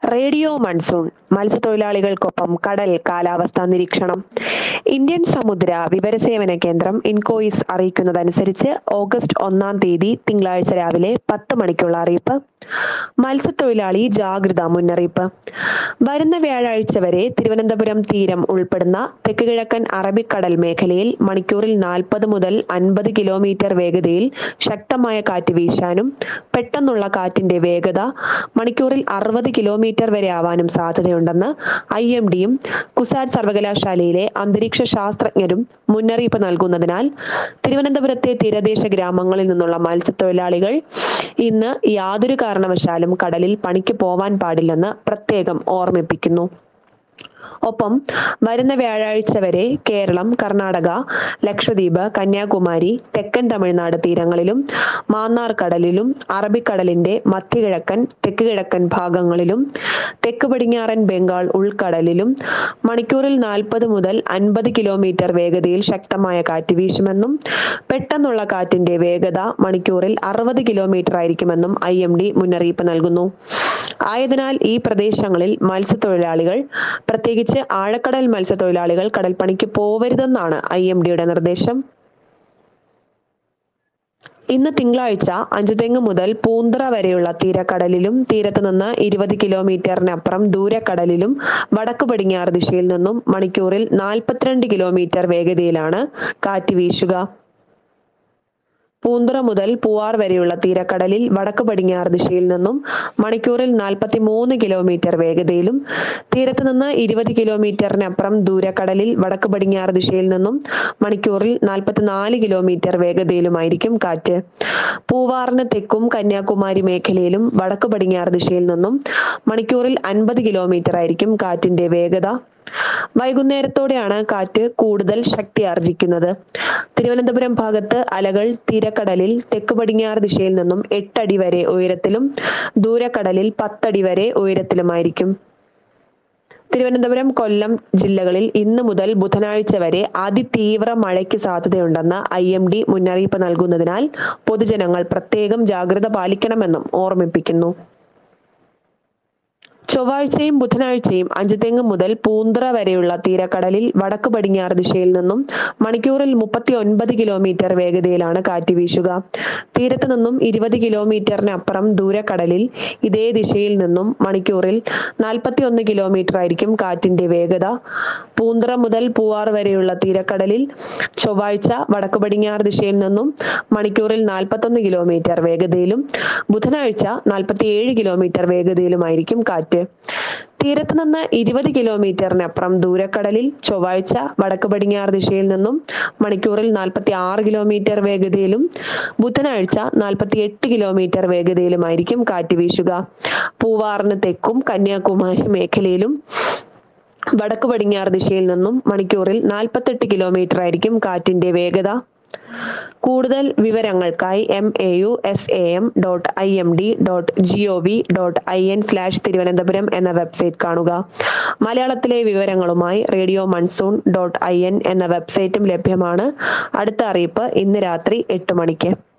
radio monsoon മത്സ്യത്തൊഴിലാളികൾക്കൊപ്പം കടൽ കാലാവസ്ഥാ നിരീക്ഷണം ഇന്ത്യൻ സമുദ്ര വിവരസേവന കേന്ദ്രം ഇൻകോയിസ് അറിയിക്കുന്നതനുസരിച്ച് ഓഗസ്റ്റ് ഒന്നാം തീയതി തിങ്കളാഴ്ച രാവിലെ പത്ത് മണിക്കുള്ള അറിയിപ്പ് മത്സ്യത്തൊഴിലാളി ജാഗ്രതാ മുന്നറിയിപ്പ് വരുന്ന വ്യാഴാഴ്ച വരെ തിരുവനന്തപുരം തീരം ഉൾപ്പെടുന്ന തെക്ക് കിഴക്കൻ അറബിക്കടൽ മേഖലയിൽ മണിക്കൂറിൽ നാൽപ്പത് മുതൽ അൻപത് കിലോമീറ്റർ വേഗതയിൽ ശക്തമായ കാറ്റ് വീശാനും പെട്ടെന്നുള്ള കാറ്റിന്റെ വേഗത മണിക്കൂറിൽ അറുപത് കിലോമീറ്റർ വരെ ആവാനും സാധ്യതയുണ്ടെന്ന് ഐ എം ഡിയും കുസാറ്റ് സർവകലാശാലയിലെ അന്തരീക്ഷ ശാസ്ത്രജ്ഞരും മുന്നറിയിപ്പ് നൽകുന്നതിനാൽ തിരുവനന്തപുരത്തെ തീരദേശ ഗ്രാമങ്ങളിൽ നിന്നുള്ള മത്സ്യത്തൊഴിലാളികൾ ഇന്ന് യാതൊരു കാരണവശാലും കടലിൽ പണിക്ക് പോവാൻ പാടില്ലെന്ന് പ്രത്യേകം ഓർമ്മിപ്പിക്കുന്നു ഒപ്പം വരുന്ന വ്യാഴാഴ്ച വരെ കേരളം കർണാടക ലക്ഷദ്വീപ് കന്യാകുമാരി തെക്കൻ തമിഴ്നാട് തീരങ്ങളിലും മാന്നാർ കടലിലും അറബിക്കടലിന്റെ മധ്യകിഴക്കൻ തെക്ക് കിഴക്കൻ ഭാഗങ്ങളിലും തെക്ക് പടിഞ്ഞാറൻ ബംഗാൾ ഉൾക്കടലിലും മണിക്കൂറിൽ നാൽപ്പത് മുതൽ അൻപത് കിലോമീറ്റർ വേഗതയിൽ ശക്തമായ കാറ്റ് വീശുമെന്നും പെട്ടെന്നുള്ള കാറ്റിന്റെ വേഗത മണിക്കൂറിൽ അറുപത് കിലോമീറ്റർ ആയിരിക്കുമെന്നും ഐ എം ഡി മുന്നറിയിപ്പ് നൽകുന്നു ആയതിനാൽ ഈ പ്രദേശങ്ങളിൽ മത്സ്യത്തൊഴിലാളികൾ പ്രത്യേകിച്ച് ആഴക്കടൽ മത്സ്യത്തൊഴിലാളികൾ കടൽപ്പണിക്ക് പോവരുതെന്നാണ് ഐ എം ഡിയുടെ നിർദ്ദേശം ഇന്ന് തിങ്കളാഴ്ച അഞ്ചുതെങ്ങ് മുതൽ പൂന്തറ വരെയുള്ള തീരക്കടലിലും തീരത്ത് നിന്ന് ഇരുപത് കിലോമീറ്ററിനപ്പുറം ദൂരക്കടലിലും വടക്ക് പടിഞ്ഞാറ് ദിശയിൽ നിന്നും മണിക്കൂറിൽ നാൽപ്പത്തിരണ്ട് കിലോമീറ്റർ വേഗതയിലാണ് കാറ്റ് വീശുക പൂന്തുറ മുതൽ പൂവാർ വരെയുള്ള തീരക്കടലിൽ വടക്ക് പടിഞ്ഞാറ് ദിശയിൽ നിന്നും മണിക്കൂറിൽ നാൽപ്പത്തി മൂന്ന് കിലോമീറ്റർ വേഗതയിലും തീരത്ത് നിന്ന് ഇരുപത് കിലോമീറ്ററിനപ്പുറം ദൂരക്കടലിൽ വടക്ക് പടിഞ്ഞാറ് ദിശയിൽ നിന്നും മണിക്കൂറിൽ നാൽപ്പത്തിനാല് കിലോമീറ്റർ വേഗതയിലുമായിരിക്കും കാറ്റ് പൂവാറിന് തെക്കും കന്യാകുമാരി മേഖലയിലും വടക്ക് പടിഞ്ഞാറ് ദിശയിൽ നിന്നും മണിക്കൂറിൽ അൻപത് കിലോമീറ്റർ ആയിരിക്കും കാറ്റിന്റെ വേഗത വൈകുന്നേരത്തോടെയാണ് കാറ്റ് കൂടുതൽ ശക്തി ആർജിക്കുന്നത് തിരുവനന്തപുരം ഭാഗത്ത് അലകൾ തീരക്കടലിൽ തെക്ക് പടിഞ്ഞാറ് ദിശയിൽ നിന്നും എട്ടടി വരെ ഉയരത്തിലും ദൂരക്കടലിൽ പത്തടി വരെ ഉയരത്തിലുമായിരിക്കും തിരുവനന്തപുരം കൊല്ലം ജില്ലകളിൽ ഇന്ന് മുതൽ ബുധനാഴ്ച വരെ അതിതീവ്ര മഴയ്ക്ക് സാധ്യതയുണ്ടെന്ന് ഐ എം ഡി മുന്നറിയിപ്പ് നൽകുന്നതിനാൽ പൊതുജനങ്ങൾ പ്രത്യേകം ജാഗ്രത പാലിക്കണമെന്നും ഓർമ്മിപ്പിക്കുന്നു ചൊവ്വാഴ്ചയും ബുധനാഴ്ചയും അഞ്ചുതെങ്ങ് മുതൽ പൂന്തറ വരെയുള്ള തീരക്കടലിൽ വടക്ക് പടിഞ്ഞാറ് ദിശയിൽ നിന്നും മണിക്കൂറിൽ മുപ്പത്തി ഒൻപത് കിലോമീറ്റർ വേഗതയിലാണ് കാറ്റ് വീശുക തീരത്ത് നിന്നും ഇരുപത് കിലോമീറ്ററിന് അപ്പുറം ദൂരക്കടലിൽ ഇതേ ദിശയിൽ നിന്നും മണിക്കൂറിൽ നാൽപ്പത്തി ഒന്ന് കിലോമീറ്റർ ആയിരിക്കും കാറ്റിന്റെ വേഗത പൂന്തറ മുതൽ പൂവാർ വരെയുള്ള തീരക്കടലിൽ ചൊവ്വാഴ്ച വടക്ക് പടിഞ്ഞാറ് ദിശയിൽ നിന്നും മണിക്കൂറിൽ നാൽപ്പത്തൊന്ന് കിലോമീറ്റർ വേഗതയിലും ബുധനാഴ്ച നാൽപ്പത്തിയേഴ് കിലോമീറ്റർ വേഗതയിലുമായിരിക്കും കാറ്റ് തീരത്ത് നിന്ന് ഇരുപത് കിലോമീറ്ററിനപ്പുറം ദൂരക്കടലിൽ ചൊവ്വാഴ്ച വടക്ക് പടിഞ്ഞാറ് ദിശയിൽ നിന്നും മണിക്കൂറിൽ നാൽപ്പത്തി ആറ് കിലോമീറ്റർ വേഗതയിലും ബുധനാഴ്ച നാൽപ്പത്തി എട്ട് കിലോമീറ്റർ വേഗതയിലുമായിരിക്കും കാറ്റ് വീശുക പൂവാറിന് തെക്കും കന്യാകുമാരി മേഖലയിലും വടക്ക് പടിഞ്ഞാറ് ദിശയിൽ നിന്നും മണിക്കൂറിൽ നാൽപ്പത്തെട്ട് കിലോമീറ്റർ ആയിരിക്കും കാറ്റിന്റെ വേഗത കൂടുതൽ വിവരങ്ങൾക്കായി M A U S A M dot I M D dot G O V dot I N slash Thiruvananthapuram എന്ന വെബ്സൈറ്റ് കാണുക മലയാളത്തിലെ വിവരങ്ങളുമായി radio monsoon dot I N എന്ന വെബ്സൈറ്റും ലഭ്യമാണ് അടുത്ത അറിയിപ്പ് ഇന്ന് രാത്രി എട്ട് മണിക്ക്